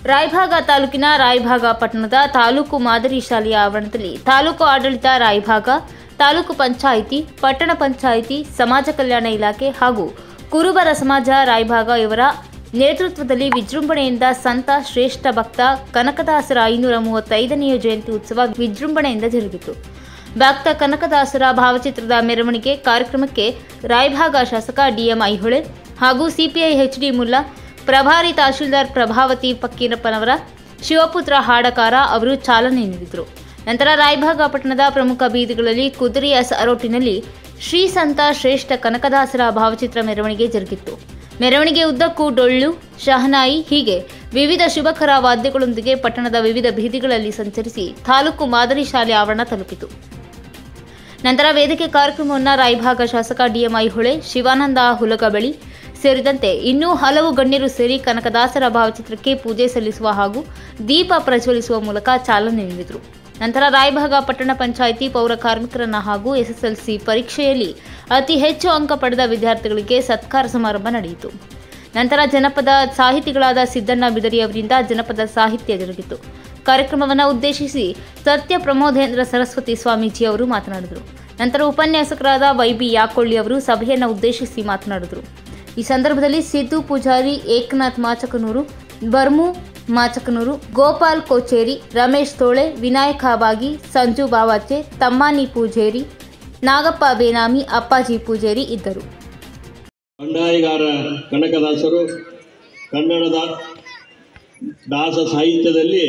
ರಾಯಭಾಗ ತಾಲೂಕಿನ ರಾಯಭಾಗ ಪಟ್ಟಣದ ತಾಲೂಕು ಮಾದರಿ ಶಾಲೆಯ ಆವರಣದಲ್ಲಿ ತಾಲೂಕು ಆಡಳಿತ ರಾಯಭಾಗ ತಾಲೂಕು ಪಂಚಾಯಿತಿ ಪಟ್ಟಣ ಪಂಚಾಯಿತಿ ಸಮಾಜ ಕಲ್ಯಾಣ ಇಲಾಖೆ ಹಾಗೂ ಕುರುಬರ ಸಮಾಜ ರಾಯಭಾಗ ಇವರ ನೇತೃತ್ವದಲ್ಲಿ ವಿಜೃಂಭಣೆಯಿಂದ ಸಂತ ಶ್ರೇಷ್ಠ ಭಕ್ತ ಕನಕದಾಸರ ಐನೂರ ಮೂವತ್ತೈದನೆಯ ಜಯಂತಿ ಉತ್ಸವ ವಿಜೃಂಭಣೆಯಿಂದ ಜರುಗಿತು ಭಕ್ತ ಕನಕದಾಸರ ಭಾವಚಿತ್ರದ ಮೆರವಣಿಗೆ ಕಾರ್ಯಕ್ರಮಕ್ಕೆ ರಾಯಭಾಗ ಶಾಸಕ ಡಿಎಂ ಐಹೊಳೆ ಹಾಗೂ ಸಿಪಿಐ ಎಚ್ಡಿ ಮುಲ್ಲಾ ಪ್ರಭಾರಿ ತಹಶೀಲ್ದಾರ್ ಪ್ರಭಾವತಿ ಫಕ್ಕೀರಪ್ಪನವರ ಶಿವಪುತ್ರ ಹಾಡಕಾರ ಅವರು ಚಾಲನೆ ನೀಡಿದರು ನಂತರ ರಾಯಭಾಗ ಪಟ್ಟಣದ ಪ್ರಮುಖ ಬೀದಿಗಳಲ್ಲಿ ಕುದುರೆಯ ಸಾರೋಟಿನಲ್ಲಿ ಶ್ರೀ ಸಂತ ಶ್ರೇಷ್ಠ ಕನಕದಾಸರ ಭಾವಚಿತ್ರ ಮೆರವಣಿಗೆ ಜರುಗಿತ್ತು ಮೆರವಣಿಗೆ ಉದ್ದಕ್ಕೂ ಡೊಳ್ಳು ಶಹನಾಯಿ ಹೀಗೆ ವಿವಿಧ ಶುಭಕರ ವಾದ್ಯಗಳೊಂದಿಗೆ ಪಟ್ಟಣದ ವಿವಿಧ ಬೀದಿಗಳಲ್ಲಿ ಸಂಚರಿಸಿ ತಾಲೂಕು ಮಾದರಿ ಶಾಲೆ ಆವರಣ ತಲುಪಿತು ನಂತರ ವೇದಿಕೆ ಕಾರ್ಯಕ್ರಮವನ್ನು ರಾಯಭಾಗ ಶಾಸಕ ಡಿಎಂ ಐಹೊಳೆ ಶಿವಾನಂದ ಹುಲಗಬಳಿ ಸೇರಿದಂತೆ ಇನ್ನೂ ಹಲವು ಗಣ್ಯರು ಸೇರಿ ಕನಕದಾಸರ ಭಾವಚಿತ್ರಕ್ಕೆ ಪೂಜೆ ಸಲ್ಲಿಸುವ ಹಾಗೂ ದೀಪ ಪ್ರಜ್ವಲಿಸುವ ಮೂಲಕ ಚಾಲನೆ ನೀಡಿದರು ನಂತರ ರಾಯಭಾಗ ಪಟ್ಟಣ ಪಂಚಾಯಿತಿ ಪೌರ ಕಾರ್ಮಿಕರನ್ನ ಹಾಗೂ ಎಸ್ಎಸ್ಎಲ್ಸಿ ಪರೀಕ್ಷೆಯಲ್ಲಿ ಅತಿ ಹೆಚ್ಚು ಅಂಕ ಪಡೆದ ವಿದ್ಯಾರ್ಥಿಗಳಿಗೆ ಸತ್ಕಾರ ಸಮಾರಂಭ ನಡೆಯಿತು ನಂತರ ಜನಪದ ಸಾಹಿತಿಗಳಾದ ಸಿದ್ದಣ್ಣ ಬಿದರಿ ಅವರಿಂದ ಜನಪದ ಸಾಹಿತ್ಯ ಜರುಗಿತು ಕಾರ್ಯಕ್ರಮವನ್ನು ಉದ್ದೇಶಿಸಿ ಸತ್ಯ ಪ್ರಮೋದೇಂದ್ರ ಸರಸ್ವತಿ ಸ್ವಾಮೀಜಿ ಅವರು ಮಾತನಾಡಿದರು ನಂತರ ಉಪನ್ಯಾಸಕರಾದ ವೈಬಿ ಯಾಕೊಳ್ಳಿ ಅವರು ಸಭೆಯನ್ನು ಉದ್ದೇಶಿಸಿ ಮಾತನಾಡಿದರು ಈ ಸಂದರ್ಭದಲ್ಲಿ ಸಿದ್ದು ಪೂಜಾರಿ ಏಕನಾಥ್ ಮಾಚಕನೂರು ಬರ್ಮು ಮಾಚಕನೂರು ಗೋಪಾಲ್ ಕೋಚೇರಿ ರಮೇಶ್ ತೋಳೆ ವಿನಾಯಕ ಬಾಗಿ ಸಂಜು ಬಾವಾಚೆ ತಮ್ಮಾನಿ ಪೂಜೇರಿ ನಾಗಪ್ಪ ಬೇನಾಮಿ ಅಪ್ಪಾಜಿ ಪೂಜೇರಿ ಇದ್ದರು ಬಂಡಾಯಿಗಾರ ಕನಕದಾಸರು ಕನ್ನಡದ ದಾಸ ಸಾಹಿತ್ಯದಲ್ಲಿ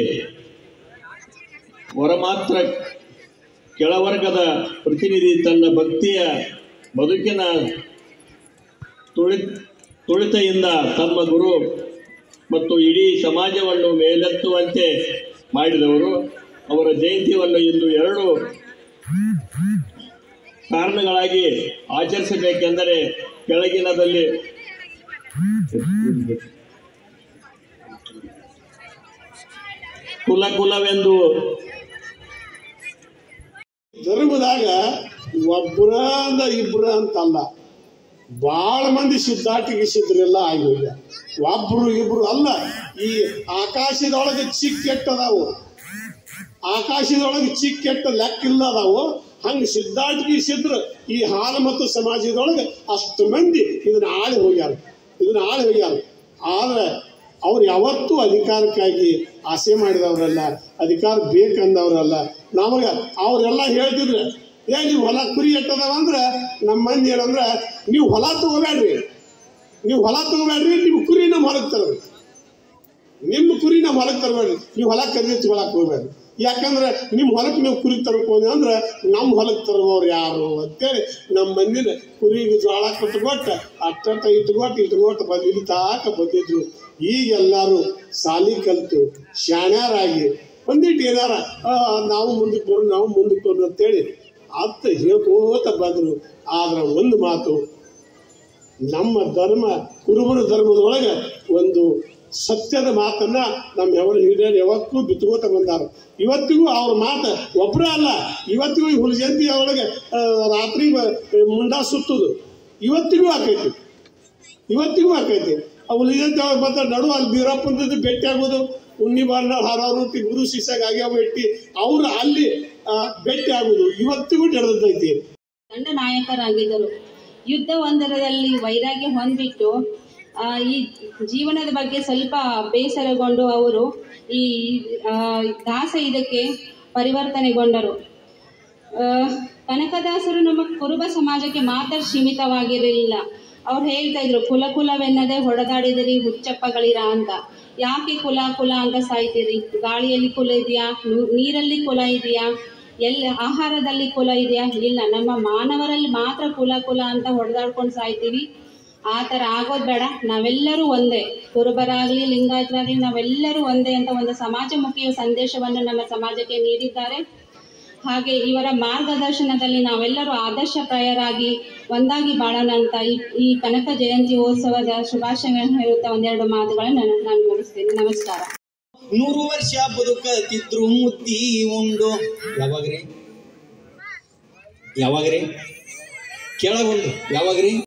ಹೊರಮಾತ್ರ ಕೆಳವರ್ಗದ ಪ್ರತಿನಿಧಿ ತನ್ನ ಭಕ್ತಿಯ ಬದುಕಿನ ತುಳಿ ತುಳಿತೆಯಿಂದ ತಮ್ಮ ಗುರು ಮತ್ತು ಇಡೀ ಸಮಾಜವನ್ನು ಮೇಲೆತ್ತುವಂತೆ ಮಾಡಿದವರು ಅವರ ಜಯಂತಿಯನ್ನು ಇಂದು ಎರಡು ಕಾರಣಗಳಾಗಿ ಆಚರಿಸಬೇಕೆಂದರೆ ಕೆಳಗಿನದಲ್ಲಿ ಕುಲ ಕುಲವೆಂದು ಧರ್ಮದಾಗ ಒಬ್ಬರ ಅಂದ ಇಬ್ಬರ ಅಂತಲ್ಲ ಭಾಳ ಮಂದಿ ಸಿದ್ಧಾಟಿಗೆ ಸಿದ್ರೆಲ್ಲ ಆಗಿ ಹೋಗ್ಯ ಒಬ್ರು ಇಬ್ರು ಅಲ್ಲ ಈ ಆಕಾಶದೊಳಗೆ ಚಿಕ್ಕ ಕೆಟ್ಟದಾವು ಆಕಾಶದೊಳಗೆ ಚಿಕ್ಕ ಕೆಟ್ಟ ಲೆಕ್ಕ ಇಲ್ಲ ಅದಾವು ಹಂಗೆ ಸಿದ್ಧಾಟಿಗೆ ಸಿದ್ರ ಈ ಹಾಲ ಮತ್ತು ಸಮಾಜದೊಳಗೆ ಅಷ್ಟು ಮಂದಿ ಇದನ್ನ ಆಳಿ ಹೋಗ್ಯಾರ ಇದನ್ನ ಆಳಿ ಹೋಗ್ಯಾರ ಆದ್ರೆ ಅವ್ರು ಯಾವತ್ತೂ ಅಧಿಕಾರಕ್ಕಾಗಿ ಆಸೆ ಮಾಡಿದವರಲ್ಲ ಅಧಿಕಾರ ಬೇಕಂದವರಲ್ಲ ನಮಗೆ ಅವರೆಲ್ಲ ಹೇಳ್ತಿದ್ರು ಏ ನೀವು ಹೊಲ ಕುರಿ ಎಟ್ಟದವ ಅಂದ್ರೆ ನಮ್ಮ ಮಂದಿ ಏನಂದ್ರೆ ನೀವು ಹೊಲ ತಗೋಬೇಡ್ರಿ ನೀವು ಹೊಲ ತಗೋಬೇಡ್ರಿ ನೀವು ಕುರಿ ನಮ್ಮ ಹೊಲಕ್ಕೆ ತರಬೇಡಿ ನಿಮ್ಮ ಕುರಿ ನಮ್ಮ ಹೊಲಕ್ಕೆ ತರಬೇಡ್ರಿ ನೀವು ಹೊಲ ಖರೀದಿ ತಗೊಳಕ್ ಹೋಗ್ಬೇಡ್ರಿ ಯಾಕಂದ್ರೆ ನಿಮ್ಮ ಹೊಲಕ್ಕೆ ನೀವು ಕುರಿ ತರಕ್ ಹೋದ್ರಿ ಅಂದ್ರೆ ನಮ್ಮ ಹೊಲಕ್ಕೆ ತರುವವ್ರು ಯಾರು ಅಂತೇಳಿ ನಮ್ಮ ಮಂದಿನ ಕುರಿಗೆ ಜೋಳ ಕೊಟ್ಟುಕೊಟ್ಟು ಅಟ್ಟ ಇಟ್ಕೊಟ್ಟು ಇಟ್ಕೊಟ್ಟು ಬಂದು ಇಲ್ಲಿ ತಾಕ ಬಂದಿದ್ರು ಈಗ ಎಲ್ಲರೂ ಸಾಲಿ ಕಲ್ತು ಶಾಣ್ಯಾರಾಗಿ ಒಂದಿಟ್ಟು ಏನಾರ ಆ, ನಾವು ಮುಂದಕ್ಕೆ ಬರು ನಾವು ಮುಂದಕ್ಕೆ ಬರು ಅಂತೇಳಿ ಅತ್ತ ಹೇಳ್ಕೋತ ಬಂದರು ಆದ್ರೆ ಒಂದು ಮಾತು ನಮ್ಮ ಧರ್ಮ ಕುರುಬರ ಧರ್ಮದೊಳಗೆ ಒಂದು ಸತ್ಯದ ಮಾತನ್ನ ನಮ್ಮ ಯಾವ ಹಿರಿಯರು ಯಾವತ್ತೂ ಬಿತ್ಕೋತ ಬಂದಾರ ಇವತ್ತಿಗೂ ಅವ್ರ ಮಾತು ಒಬ್ಬರ ಅಲ್ಲ ಇವತ್ತಿಗೂ ಈ ಹುಲಿ ಜಯಂತಿ ಒಳಗೆ ಆ, ರಾತ್ರಿ ಮ- ಮುಂಡಾ ಸುತ್ತುದು ಇವತ್ತಿಗೂ ಆಕೈತಿ ಇವತ್ತಿಗೂ ಆಕೈತಿ ಆ ಹುಲಿ ಜಯಂತಿ ಒಳಗೆ ಬಂದ ನಡು ಅಲ್ಲಿ ಬೀರಪ್ಪಂದದ್ದು ಭೇಟಿ ಆಗೋದು ಉಣ್ಣಿ ಬಾರ್ನ ಹರಾರು ಗುರು ಶಿಷ್ಯಾಗ ಆಗ್ಯಾವ ಭೇಟಿ ಅವ್ರು ಅಲ್ಲಿ ಆ, ಭೇಟಿ ಆಗೋದು ಇವತ್ತಿಗೂ ನಡೆದೈತಿ ದಂಡ ನಾಯಕರಾಗಿದ್ದರು ಯುದ್ಧ ಒಂದರದಲ್ಲಿ ವೈರಾಗ್ಯ ಹೊಂದಿಟ್ಟು ಆ, ಈ ಜೀವನದ ಬಗ್ಗೆ ಸ್ವಲ್ಪ ಬೇಸರಗೊಂಡು ಅವರು ಈ ಆ, ದಾಸ ಇದಕ್ಕೆ ಪರಿವರ್ತನೆಗೊಂಡರು ಆ, ಕನಕದಾಸರು ನಮ್ಮ ಕುರುಬ ಸಮಾಜಕ್ಕೆ ಮಾತ್ರ ಸೀಮಿತವಾಗಿರಲಿಲ್ಲ ಅವ್ರು ಹೇಳ್ತಾ ಇದ್ರು ಕುಲ ಕುಲವೆನ್ನದೆ ಹೊಡೆದಾಡಿದಿರಿ ಹುಚ್ಚಪ್ಪಗಳಿರ ಅಂತ ಯಾಕೆ ಕುಲ ಕುಲ ಅಂತ ಸಾಯ್ತೀರಿ ಗಾಳಿಯಲ್ಲಿ ಕುಲ ಇದೆಯಾ ನು- ನೀರಲ್ಲಿ ಕುಲ ಇದೆಯಾ ಎಲ್ಲಿ ಆಹಾರದಲ್ಲಿ ಕುಲ ಇದೆಯಾ ಇಲ್ಲ ನಮ್ಮ ಮಾನವರಲ್ಲಿ ಮಾತ್ರ ಕುಲ ಕುಲ ಅಂತ ಹೊಡೆದಾಡ್ಕೊಂಡು ಸಾಯ್ತೀವಿ ಆ ಥರ ಆಗೋದು ಬೇಡ ನಾವೆಲ್ಲರೂ ಒಂದೇ ಕುರುಬರಾಗಲಿ ಲಿಂಗಾಯತರಾಗಲಿ ನಾವೆಲ್ಲರೂ ಒಂದೇ ಅಂತ ಒಂದು ಸಮಾಜಮುಖಿ ಸಂದೇಶವನ್ನು ನಮ್ಮ ಸಮಾಜಕ್ಕೆ ನೀಡಿದ್ದಾರೆ ಹಾಗೆ ಇವರ ಮಾರ್ಗದರ್ಶನದಲ್ಲಿ ನಾವೆಲ್ಲರೂ ಆದರ್ಶಪ್ರಾಯರಾಗಿ ಒಂದಾಗಿ ಬಾಳೋಣ ಅಂತ ಈ ಈ ಕನಕ ಜಯಂತಿ ಉತ್ಸವದ ಶುಭಾಶಯಗಳನ್ನು ಹೇಳುತ್ತಾ ಒಂದೆರಡು ಮಾತುಗಳನ್ನು ನಾನು ನಾನು ಮುಗಿಸ್ತೇನೆ ನಮಸ್ಕಾರ ನೂರು ವರ್ಷ ಬದುಕತಿದ್ರು ಮುದ್ದಿ ಉಂಡು ಯಾವಾಗ್ರಿ ಯಾವಾಗ್ರಿ ಕೆಳಗೊಂಡು ಯಾವಾಗ್ರಿ